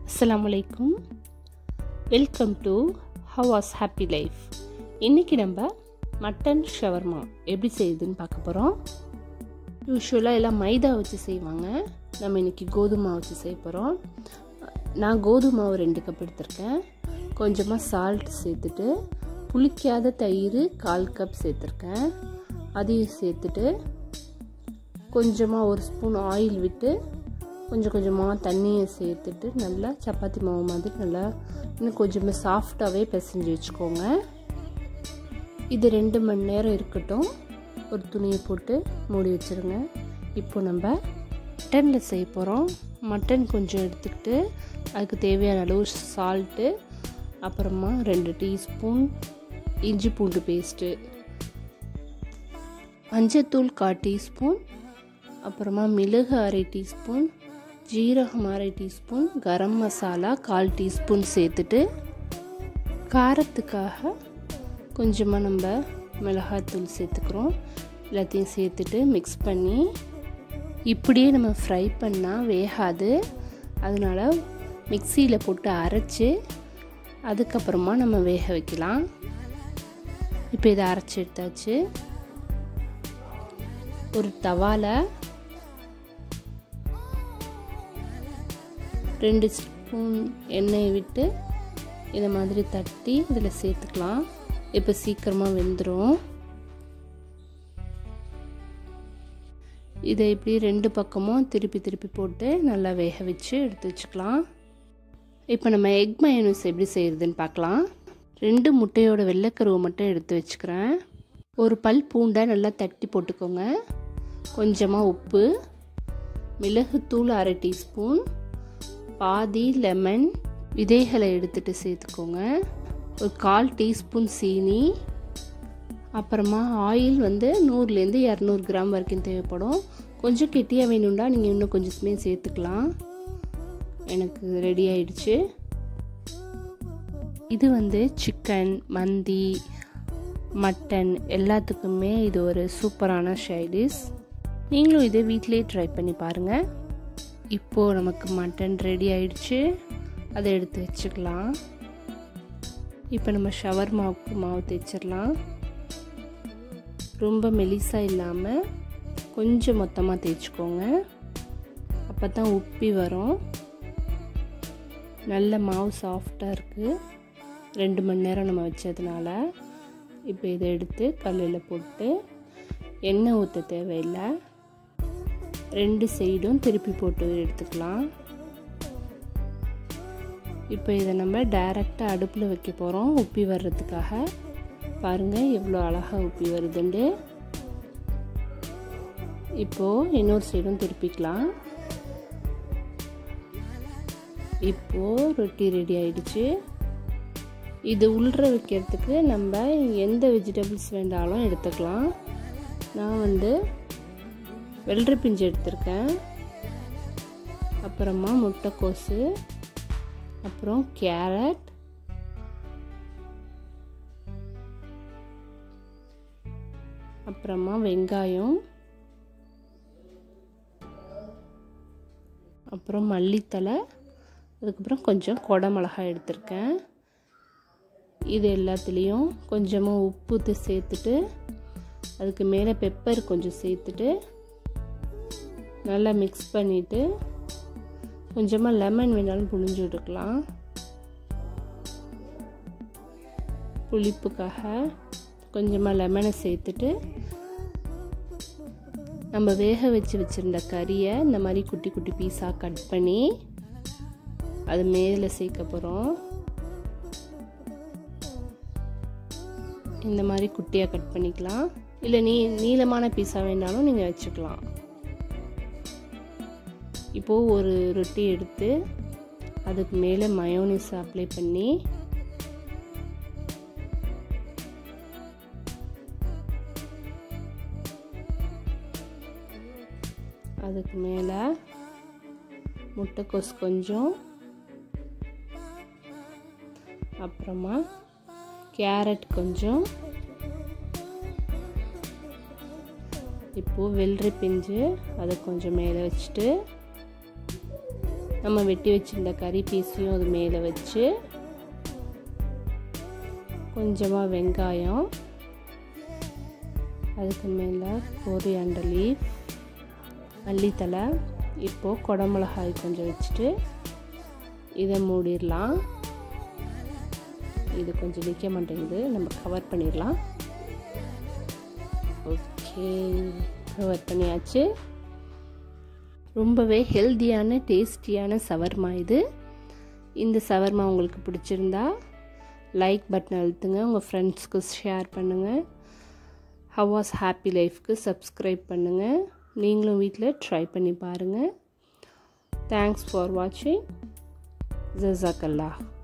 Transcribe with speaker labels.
Speaker 1: அஸ்ஸலாமு அலைக்கும் welcome to ஹவாஸ் ஹாப்பி லைஃப் இன்றைக்கி நம்ம மட்டன் ஷவர்மா எப்படி செய்யுதுன்னு பார்க்க போகிறோம் யூஸ்வலாக எல்லாம் மைதா வச்சு செய்வாங்க நம்ம இன்றைக்கி கோதுமை வச்சு செய்ய போகிறோம் நான் கோதுமை மாவு ரெண்டு கப் எடுத்திருக்கேன் கொஞ்சமாக சால்ட் சேர்த்துட்டு புளிக்காத தயிர் கால் கப் சேர்த்துருக்கேன் அதையும் சேர்த்துட்டு கொஞ்சமாக ஒரு ஸ்பூன் ஆயில் விட்டு கொஞ்சம் கொஞ்சமாக தண்ணியை சேர்த்துட்டு நல்லா சப்பாத்தி மாவு மாதிரி நல்லா இன்னும் கொஞ்சமாக சாஃப்டாகவே பிசைஞ்சு வச்சுக்கோங்க இது ரெண்டு மணி நேரம் இருக்கட்டும் ஒரு துணியை போட்டு மூடி வச்சுருங்க இப்போ நம்ம மட்டனில் செய்ய போகிறோம் மட்டன் கொஞ்சம் எடுத்துக்கிட்டு அதுக்கு தேவையான அளவு சால்ட்டு அப்புறமா ரெண்டு டீஸ்பூன் இஞ்சி பூண்டு பேஸ்ட்டு மஞ்சத்தூள் கால் டீஸ்பூன் அப்புறமா மிளகு அரை டீஸ்பூன் ஜீரகம் அரை டீஸ்பூன் கரம் மசாலா கால் டீஸ்பூன் சேர்த்துட்டு காரத்துக்காக கொஞ்சமாக நம்ம மிளகாத்தூள் சேர்த்துக்கிறோம் எல்லாத்தையும் சேர்த்துட்டு மிக்ஸ் பண்ணி இப்படியே நம்ம ஃப்ரை பண்ணால் வேகாது அதனால் மிக்சியில் போட்டு அரைச்சி அதுக்கப்புறமா நம்ம வேக வைக்கலாம் இப்போ இதை அரைச்சி எடுத்தாச்சு ஒரு தவாவில் ரெண்டு ஸ்பூன் எண்ணெயை விட்டு இதை மாதிரி தட்டி இதில் சேர்த்துக்கலாம் இப்போ சீக்கிரமாக வெந்துடும் இதை இப்படி ரெண்டு பக்கமும் திருப்பி திருப்பி போட்டு நல்லா வேக வச்சு எடுத்து வச்சுக்கலாம் இப்போ நம்ம எக் மயோனஸ் எப்படி செய்கிறதுன்னு பார்க்கலாம் ரெண்டு முட்டையோட வெள்ளைக்கருவை மட்டும் எடுத்து வச்சுக்கிறேன் ஒரு பல் பூண்டை நல்லா தட்டி போட்டுக்கோங்க கொஞ்சமாக உப்பு மிளகுத்தூள் அரை டீஸ்பூன் பாதி லெமன் விதைகளை எடுத்துகிட்டு சேர்த்துக்கோங்க ஒரு கால் டீஸ்பூன் சீனி அப்புறமா ஆயில் வந்து நூறுலேருந்து இரநூறு கிராம் வரைக்கும் தேவைப்படும் கொஞ்சம் கெட்டியாக வேணும்னா நீங்கள் இன்னும் கொஞ்சமே சேர்த்துக்கலாம் எனக்கு ரெடி ஆயிடுச்சு இது வந்து சிக்கன் மந்தி மட்டன் எல்லாத்துக்குமே இது ஒரு சூப்பரான ஷைடிஸ் நீங்களும் இதை வீட்டிலே ட்ரை பண்ணி பாருங்கள் இப்போது நமக்கு மட்டன் ரெடி ஆயிடுச்சு அதை எடுத்து வச்சுக்கலாம் இப்போ நம்ம ஷவர் மாவுக்கு மாவு தேய்ச்சிடலாம் ரொம்ப மெலிசாக இல்லாமல் கொஞ்சம் மொத்தமாக தேய்ச்சிக்கோங்க அப்போ தான் உப்பி வரும் நல்ல மாவு சாஃப்டாக இருக்குது ரெண்டு மணி நேரம் நம்ம வச்சதுனால இப்போ இதை எடுத்து கல்லில் போட்டு எண்ணெய் ஊற்ற தேவையில்லை ரெண்டு சைடும் திருப்பி போட்டு எடுத்துக்கலாம் இப்போ இதை நம்ம டைரெக்டாக அடுப்பில் வைக்க போகிறோம் உப்பி வர்றதுக்காக பாருங்கள் எவ்வளோ அழகாக உப்பி வருதுண்டு இப்போது இன்னொரு சைடும் திருப்பிக்கலாம் இப்போது ரொட்டி ரெடி ஆயிடுச்சு இது உள்ற வைக்கிறதுக்கு நம்ம எந்த வெஜிடபிள்ஸ் வேண்டாலும் எடுத்துக்கலாம் நான் வந்து வெள்ளரி பிஞ்சு எடுத்திருக்கேன் அப்புறமா முட்டைக்கோசு அப்புறம் கேரட் அப்புறமா வெங்காயம் அப்புறம் மல்லித்தலை அதுக்கப்புறம் கொஞ்சம் கொடை மிளகாய் எடுத்திருக்கேன் இது எல்லாத்துலேயும் கொஞ்சமாக உப்பு சேர்த்துட்டு அதுக்கு மேலே பெப்பர் கொஞ்சம் சேர்த்துட்டு நல்லா மிக்ஸ் பண்ணிவிட்டு கொஞ்சமாக லெமன் வேணாலும் புழிஞ்சு விட்டுக்கலாம் புளிப்புக்காக கொஞ்சமாக லெமனை சேர்த்துட்டு நம்ம வேக வச்சு வச்சுருந்த கறியை இந்த மாதிரி குட்டி குட்டி பீஸாக கட் பண்ணி அது மேலே சேர்க்க போகிறோம் இந்த மாதிரி குட்டியாக கட் பண்ணிக்கலாம் இல்லை நீ நீளமான பீஸாக வேண்டாலும் நீங்கள் வச்சுக்கலாம் இப்போது ஒரு ரொட்டி எடுத்து அதுக்கு மேலே மயோனிஸ் அப்ளை பண்ணி அதுக்கு மேலே முட்டைக்கோஸ் கொஞ்சம் அப்புறமா கேரட் கொஞ்சம் இப்போது வெள்ளரி பிஞ்சு அதை கொஞ்சம் மேலே வச்சுட்டு நம்ம வெட்டி வச்சிருந்த கறி பீஸையும் அது மேலே வச்சு கொஞ்சமாக வெங்காயம் அதுக்கு மேலே கொரியாண்டர் லீஃப் மல்லித்தலை இப்போது குடமிளகாய் கொஞ்சம் வச்சுட்டு இதை மூடிடலாம் இது கொஞ்சம் நிற்க மாட்டேங்குது நம்ம கவர் பண்ணிடலாம் ஓகே கவர் பண்ணியாச்சு ரொம்பவே ஹெல்த்தியான டேஸ்டியான சவர்மா இது இந்த சவர்மா உங்களுக்கு பிடிச்சிருந்தா லைக் பட்டன் அழுத்துங்க உங்கள் ஃப்ரெண்ட்ஸ்க்கு ஷேர் பண்ணுங்கள் ஹவாஸ் ஹாப்பி லைஃப்க்கு சப்ஸ்கிரைப் பண்ணுங்கள் நீங்களும் வீட்டில் ட்ரை பண்ணி பாருங்கள் தேங்க்ஸ் ஃபார் வாட்சிங் ஜசாக்கல்லா